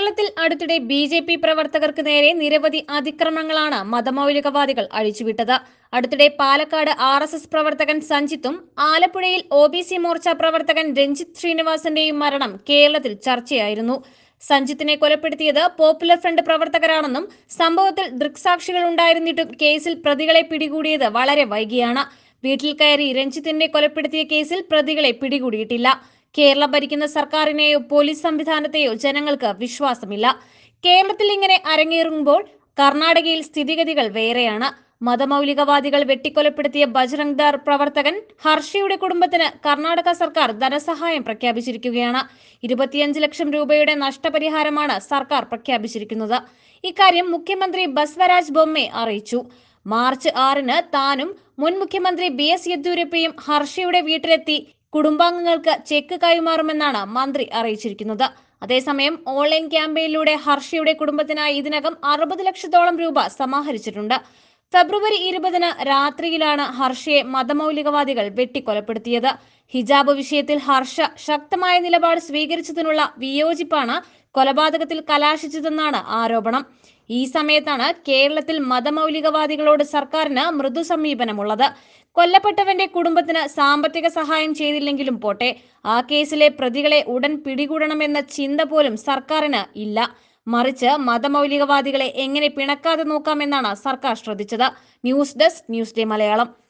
കേരളത്തിൽ അടുത്തിടെ B J P പ്രവർത്തകർക്ക് നേരെ നിരവധി അതിക്രമങ്ങളാണ് മതമൗലികവാദികൾ അഴിച്ചുവിട്ടത് അടുത്തിടെ പാലക്കാട് ആർ എസ് എസ് പ്രവർത്തകൻ സഞ്ജിത്തും ആലപ്പുഴയിൽ ഒ ബി സി മോർച്ച പ്രവർത്തകൻ രഞ്ജിത്ത് ശ്രീനിവാസന്റെയും മരണം കേരളത്തിൽ ചർച്ചയായിരുന്നു സഞ്ജിത്തിനെ കൊലപ്പെടുത്തിയത് പോപ്പുലർ ഫ്രണ്ട് പ്രവർത്തകരാണെന്നും സംഭവത്തിൽ ദൃക്സാക്ഷികൾ ഉണ്ടായിരുന്നിട്ടും കേസിൽ പ്രതികളെ പിടികൂടിയത് വളരെ വൈകിയാണ് വീട്ടിൽ കയറി രഞ്ജിത്തിനെ കൊലപ്പെടുത്തിയ കേസിൽ പ്രതികളെ പിടികൂടിയിട്ടില്ല കേരളം ഭരിക്കുന്ന സർക്കാരിനെയോ പോലീസ് സംവിധാനത്തെയോ ജനങ്ങൾക്ക് വിശ്വാസമില്ല കേരളത്തിൽ ഇങ്ങനെ അരങ്ങേറുമ്പോൾ കർണാടകയിൽ സ്ഥിതിഗതികൾ വേറെയാണ് മതമൗലികവാദികൾ വെട്ടിക്കൊലപ്പെടുത്തിയ ബജ്രംഗ് ദാർ പ്രവർത്തകൻ ഹർഷയുടെ കുടുംബത്തിന് കർണാടക സർക്കാർ ധനസഹായം പ്രഖ്യാപിച്ചിരിക്കുകയാണ് ഇരുപത്തിയഞ്ച് ലക്ഷം രൂപയുടെ നഷ്ടപരിഹാരമാണ് സർക്കാർ പ്രഖ്യാപിച്ചിരിക്കുന്നത് ഇക്കാര്യം മുഖ്യമന്ത്രി ബസ്വരാജ് ബൊമ്മെ അറിയിച്ചു മാർച്ച് ആറിന് താനും മുൻ മുഖ്യമന്ത്രി ബി എസ് യെദ്യൂരപ്പയും ഹർഷയുടെ വീട്ടിലെത്തി കുടുംബാംഗങ്ങൾക്ക് ചെക്ക് കൈമാറുമെന്നാണ് മന്ത്രി അറിയിച്ചിരിക്കുന്നത് അതേസമയം ഓൺലൈൻ ക്യാമ്പയിനിലൂടെ ഹർഷയുടെ കുടുംബത്തിനായി ഇതിനകം അറുപത് ലക്ഷത്തോളം രൂപ സമാഹരിച്ചിട്ടുണ്ട് ഫെബ്രുവരി ഇരുപതിന് രാത്രിയിലാണ് ഹർഷയെ മതമൗലികവാദികൾ വെട്ടിക്കൊലപ്പെടുത്തിയത് ഹിജാബ് വിഷയത്തിൽ ഹർഷ ശക്തമായ നിലപാട് സ്വീകരിച്ചതിനുള്ള വിയോജിപ്പാണ് കൊലപാതകത്തിൽ കലാശിച്ചതെന്നാണ് ആരോപണം ഈ സമയത്താണ് കേരളത്തിൽ മതമൗലികവാദികളോട് സർക്കാരിന് മൃദു സമീപനമുള്ളത് കൊല്ലപ്പെട്ടവന്റെ കുടുംബത്തിന് സാമ്പത്തിക സഹായം ചെയ്തില്ലെങ്കിലും പോട്ടെ ആ കേസിലെ പ്രതികളെ ഉടൻ പിടികൂടണമെന്ന ചിന്ത പോലും സർക്കാരിന് ഇല്ല മറിച്ച് മതമൗലികവാദികളെ എങ്ങനെ പിണക്കാതെ നോക്കാമെന്നാണ് സർക്കാർ ശ്രദ്ധിച്ചത് news desk news day Malayalam